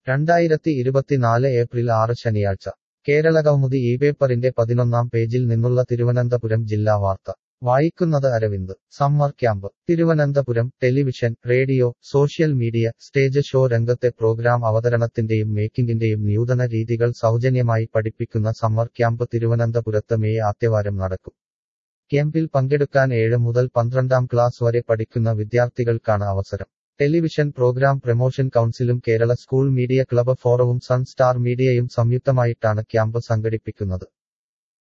രണ്ടായിരത്തി ഇരുപത്തിനാല് ഏപ്രിൽ ആറ് ശനിയാഴ്ച കേരളകൗമുദി ഈ പേപ്പറിന്റെ പതിനൊന്നാം പേജിൽ നിന്നുള്ള തിരുവനന്തപുരം ജില്ലാ വാർത്ത വായിക്കുന്നത് Aravind summer camp Thiruvananthapuram television radio social media stage show രംഗത്തെ പ്രോഗ്രാം അവതരണത്തിന്റെയും മേക്കിംഗിന്റെയും നൂതന രീതികൾ സൗജന്യമായി പഠിപ്പിക്കുന്ന സമ്മർ ക്യാമ്പ് തിരുവനന്തപുരത്ത് മെയ് ആദ്യവാരം നടക്കും ക്യാമ്പിൽ പങ്കെടുക്കാൻ ഏഴ് മുതൽ പന്ത്രണ്ടാം ക്ലാസ് വരെ പഠിക്കുന്ന വിദ്യാർത്ഥികൾക്കാണ് അവസരം ടെലിവിഷൻ പ്രോഗ്രാം പ്രമോഷൻ കൗൺസിലും കേരള സ്കൂൾ മീഡിയ ക്ലബ് ഫോറവും സൺ സ്റ്റാർ മീഡിയയും സംയുക്തമായിട്ടാണ് ക്യാമ്പ് സംഘടിപ്പിക്കുന്നത്